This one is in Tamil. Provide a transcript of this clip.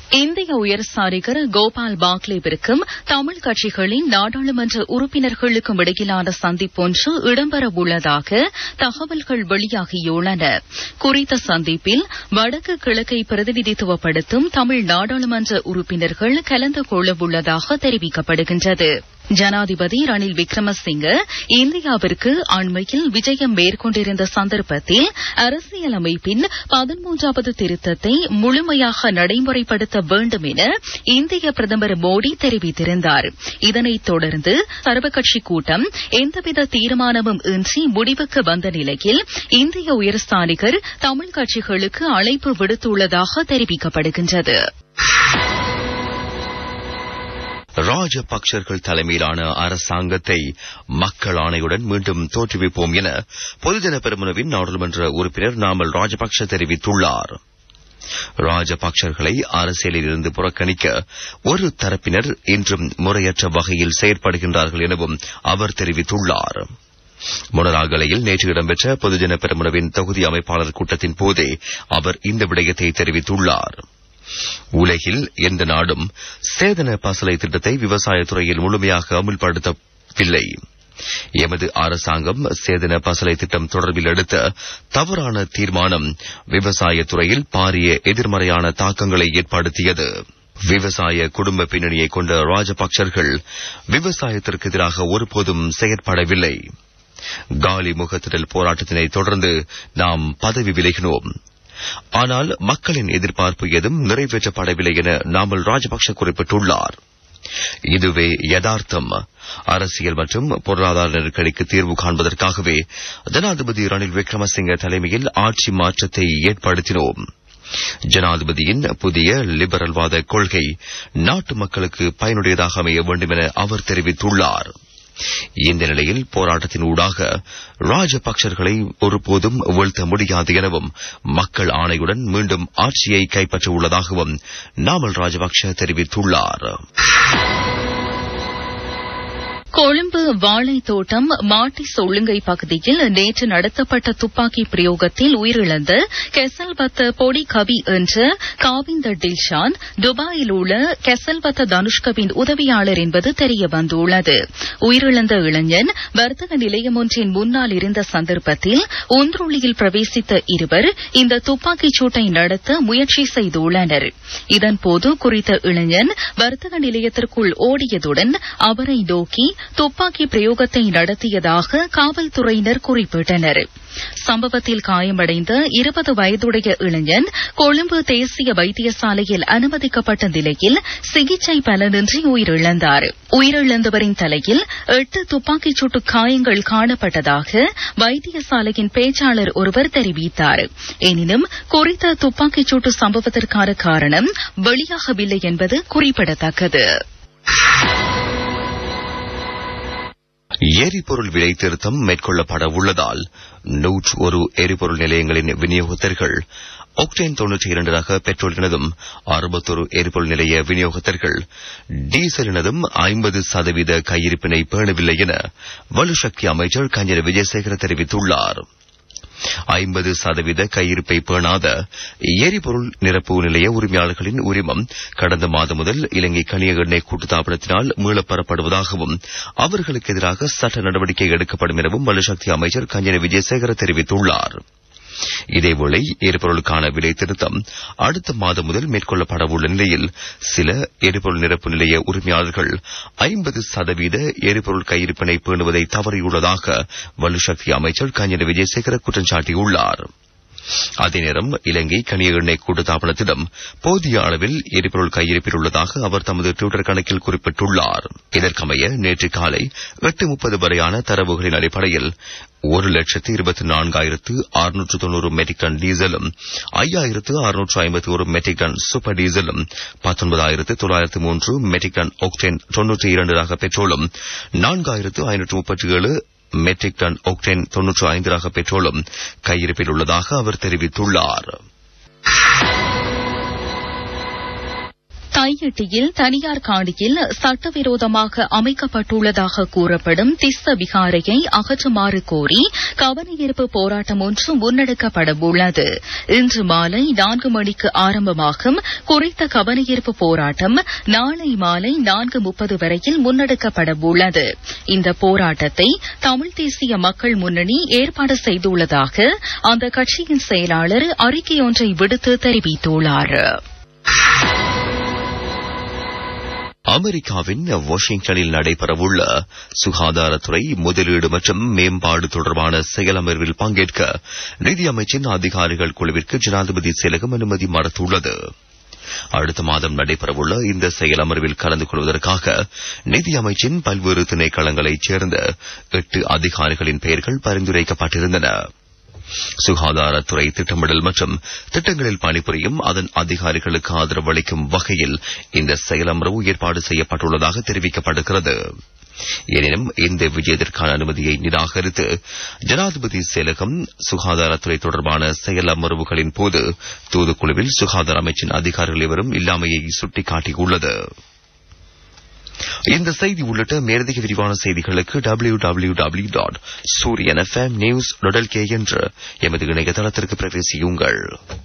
இந்திய உயர்ஸ்தானிகர் கோபால் பாக்லேவிற்கும் தமிழ் கட்சிகளின் நாடாளுமன்ற உறுப்பினர்களுக்கும் இடையிலான சந்திப்பொன்று இடம்பெறவுள்ளதாக தகவல்கள் வெளியாகியுள்ளன குறித்த சந்திப்பில் வடக்கு கிழக்கை பிரதிநிதித்துவப்படுத்தும் தமிழ் நாடாளுமன்ற உறுப்பினர்கள் கலந்து கொள்ளவுள்ளதாக தெரிவிக்கப்படுகின்றது ஜனாதிபதி ரணில் விக்ரமசிங்க இந்தியாவிற்கு அண்மையில் விஜயம் மேற்கொண்டிருந்த சந்தர்ப்பத்தில் அரசியலமைப்பின் பதிமூன்றாவது திருத்தத்தை முழுமையாக நடைமுறைப்படுத்த வேண்டும் என இந்திய பிரதமர் மோடி தெரிவித்திருந்தார் இதனைத் தொடர்ந்து சர்வகட்சி கூட்டம் எந்தவித தீர்மானமும் இன்றி முடிவுக்கு வந்த நிலையில் இந்திய உயர்ஸ்தானிகர் தமிழ் கட்சிகளுக்கு அழைப்பு விடுத்துள்ளதாக தெரிவிக்கப்படுகின்றது ராஜபக்சர்கள் தலைமையிலான அரசாங்கத்தை மக்கள் ஆணையுடன் மீண்டும் தோற்றுவிப்போம் என பொதுஜன பெருமனவின் நாடாளுமன்ற உறுப்பினர் நாமல் ராஜபக்ஷ தெரிவித்துள்ளார் ராஜபக்சர்களை அரசியலில் இருந்து புறக்கணிக்க ஒரு தரப்பினர் இன்றும் முறையற்ற வகையில் செயற்படுகின்றார்கள் எனவும் அவர் தெரிவித்துள்ளார் முனராகலையில் நேற்று இடம்பெற்ற பொதுஜன பெருமனவின் தொகுதி அமைப்பாளர் கூட்டத்தின் போதே அவர் இந்த விடயத்தை தெரிவித்துள்ளார் உலகில் எந்த நாடும் சேதன பசலை திட்டத்தை விவசாயத்துறையில் முழுமையாக அமுல்படுத்தவில்லை எமது அரசாங்கம் சேதன பசலை திட்டம் தொடர்பில் எடுத்த தவறான தீர்மானம் விவசாயத்துறையில் பாரிய எதிர்மறையான தாக்கங்களை ஏற்படுத்தியது விவசாய குடும்ப பின்னணியை கொண்ட ராஜபக்சர்கள் விவசாயத்திற்கு எதிராக ஒருபோதும் செயற்படவில்லை காலி முகத்திடல் போராட்டத்தினை தொடர்ந்து நாம் பதவி விலகினோம் ஆனால் மக்களின் எதிர்பார்ப்பு எதுவும் நிறைவேற்றப்படவில்லை என நாமல் ராஜபக்ஷ குறிப்பிட்டுள்ளார் இதுவே யதார்த்தம் அரசியல் மற்றும் பொருளாதார நெருக்கடிக்கு தீர்வு காண்பதற்காகவே ஜனாதிபதி ரணில் விக்ரமசிங்க தலைமையில் ஆட்சி மாற்றத்தை ஏற்படுத்தினோம் ஜனாதிபதியின் புதிய லிபரல்வாத கொள்கை நாட்டு மக்களுக்கு பயனுடையதாக அமைய வேண்டும் என அவர் தெரிவித்துள்ளார் இந்த நிலையில் போராட்டத்தின் ஊடாக ராஜபக்சர்களை ஒருபோதும் வீழ்த்த முடியாது எனவும் மக்கள் ஆணையுடன் மீண்டும் ஆட்சியை கைப்பற்ற உள்ளதாகவும் நாமல் ராஜபக்ஷ தெரிவித்துள்ளார் கொழும்பு வாழைத்தோட்டம் மாட்டி சொல்லுங்கை பகுதியில் நேற்று நடத்தப்பட்ட துப்பாக்கி பிரயோகத்தில் உயிரிழந்த கெசல்வத்த பொடி கவி என்ற காவிந்த டில்ஷான் துபாயில் உள்ள கெசல்வத்த தனுஷ்கவின் உதவியாளர் என்பது தெரியவந்துள்ளது உயிரிழந்த இளைஞன் வர்த்தக நிலையம் ஒன்றின் முன்னால் இருந்த சந்தர்ப்பத்தில் ஒன்றுள்ளியில் பிரவேசித்த இருவர் இந்த துப்பாக்கிச் சூட்டை நடத்த முயற்சி செய்துள்ளனர் இதன்போது குறித்த இளைஞன் வர்த்தக நிலையத்திற்குள் ஓடியதுடன் அவரை நோக்கி துப்பாக்கி பிரயோகத்தை நடத்தியதாக காவல்துறையினர் குறிப்பிட்டனர் சம்பவத்தில் காயமடைந்த இருபது வயதுடைய இளைஞன் கொழும்பு தேசிய வைத்தியசாலையில் அனுமதிக்கப்பட்ட நிலையில் சிகிச்சை பலனின்றி உயிரிழந்தார் உயிரிழந்தவரின் தலையில் எட்டு துப்பாக்கிச் சூட்டு காயங்கள் காணப்பட்டதாக வைத்தியசாலையின் பேச்சாளர் ஒருவர் தெரிவித்தார் எனினும் குறித்த துப்பாக்கிச் சூட்டு சம்பவத்திற்கான காரணம் வெளியாகவில்லை என்பது குறிப்பிடத்தக்கது எரிபொருள் விலை திருத்தம் மேற்கொள்ளப்பட உள்ளதால் நூற்று ஒரு எரிபொருள் நிலையங்களின் விநியோகத்தர்கள் ஒக்டேன் தொன்னூற்றி இரண்டு ரக பெட்ரோலினதும் அறுபத்தொரு எரிபொருள் நிலைய விநியோகத்தர்கள் டீசலினதும் ஐம்பது சதவீத கையிருப்பினை பேணவில்லை என வலுசக்தி அமைச்சர் கஞ்சன விஜயசேகர தெரிவித்துள்ளார் ஐம்பது சதவீத கையிருப்பை பேணாத எரிபொருள் நிரப்பு நிலைய உரிமையாளர்களின் உரிமம் கடந்த மாதம் முதல் இலங்கை கனிய எண்ணெய் கூட்டுத்தாபனத்தினால் மீளப்பெறப்படுவதாகவும் அவர்களுக்கு எதிராக சட்ட நடவடிக்கை எடுக்கப்படும் எனவும் வலுசக்தி அமைச்சர் கஞ்சன விஜயசேகர தெரிவித்துள்ளார் இதேவேளை எரிபொருளுக்கான விலை திருத்தம் அடுத்த மாதம் முதல் மேற்கொள்ளப்பட உள்ள நிலையில் சில எரிபொருள் நிரப்பு நிலைய உரிமையாளர்கள் ஐம்பது சதவீத எரிபொருள் கையிருப்பினை பேணுவதை தவறியுள்ளதாக வலுசக்தி அமைச்சர் கஞ்சன விஜயசேகர குற்றம் சாட்டியுள்ளார் அதே நேரம் இலங்கை கனிய எண்ணெய் கூட்டுத்தாபனத்திடம் போதிய அளவில் எரிபொருள் கையிருப்பில் உள்ளதாக அவர் தமது டுவிட்டர் கணக்கில் குறிப்பிட்டுள்ளார் இதற்கமைய நேற்று காலை எட்டு முப்பது வரையான தரவுகளின் அடிப்படையில் ஒரு லட்சத்து இருபத்தி நான்காயிரத்து அறுநூற்று தொன்னூறு மெட்ரிக் டன் டீசலும் ஐயாயிரத்து அறுநூற்று ஐம்பத்தி ஒரு மெட்ரிக் டன் சூப்பர் டீசலும் பத்தொன்பதாயிரத்து தொள்ளாயிரத்து மூன்று மெட்ரிக் டன் ஒக்டேன் தொன்னூற்றி இரண்டு ரக பெட்ரோலும் நான்காயிரத்து ஐநூற்று முப்பத்தி ஏழு மெட்ரிக் டன் ஒக்டேன் தொன்னூற்று ஐந்து ரக பெட்ரோலும் கையிருப்பில் உள்ளதாக அவர் தெரிவித்துள்ளார் தையட்டியில் தனியார் காணியில் சட்டவிரோதமாக அமைக்கப்பட்டுள்ளதாக கூறப்படும் திஸ்ஸ விகாரையை அகற்றுமாறு கோரி கவனஈர்ப்பு போராட்டம் ஒன்று முன்னெடுக்கப்பட உள்ளது இன்று மாலை நான்கு மணிக்கு ஆரம்பமாகும் குறித்த கவனஈர்ப்பு போராட்டம் நாளை மாலை நான்கு முப்பது வரையில் முன்னெடுக்கப்பட உள்ளது இந்த போராட்டத்தை தமிழ் தேசிய மக்கள் முன்னணி ஏற்பாடு செய்துள்ளதாக அந்த கட்சியின் செயலாளர் அறிக்கையொன்றை விடுத்து தெரிவித்துள்ளார் அமெரிக்காவின் வாஷிங்டனில் நடைபெறவுள்ள சுகாதாரத்துறை முதலீடு மற்றும் மேம்பாடு தொடர்பான செயலமர்வில் பங்கேற்க நிதி அமைச்சின் அதிகாரிகள் குழுவிற்கு ஜனாதிபதி செயலகம் அனுமதி மறுத்துள்ளது அடுத்த மாதம் நடைபெறவுள்ள இந்த செயலமர்வில் கலந்து கொள்வதற்காக நிதி அமைச்சின் பல்வேறு திணைக்களங்களைச் சேர்ந்த எட்டு அதிகாரிகளின் பெயர்கள் பரிந்துரைக்கப்பட்டிருந்தன சுகாதாரத்துறை திட்டமிடல் மற்றும் திட்டங்களில் பணிபுரியும் அதன் அதிகாரிகளுக்கு ஆதரவளிக்கும் வகையில் இந்த செயலமர்வு ஏற்பாடு செய்யப்பட்டுள்ளதாக தெரிவிக்கப்படுகிறது எனினும் இந்த விஜயத்திற்கான அனுமதியை நிராகரித்து ஜனாதிபதி செயலகம் சுகாதாரத்துறை தொடர்பான செயலமர்வுகளின் போது தூதுக்குழுவில் சுகாதார அமைச்சின் அதிகாரிகள் எவரும் இல்லாமையை சுட்டிக்காட்டியுள்ளது இந்த செய்தி உள்ளிட்ட மேலதிக விரிவான செய்திகளுக்கு W W W dot Sooriyan FM news என்ற எமது இணையதளத்திற்கு பிரவேசியுங்கள்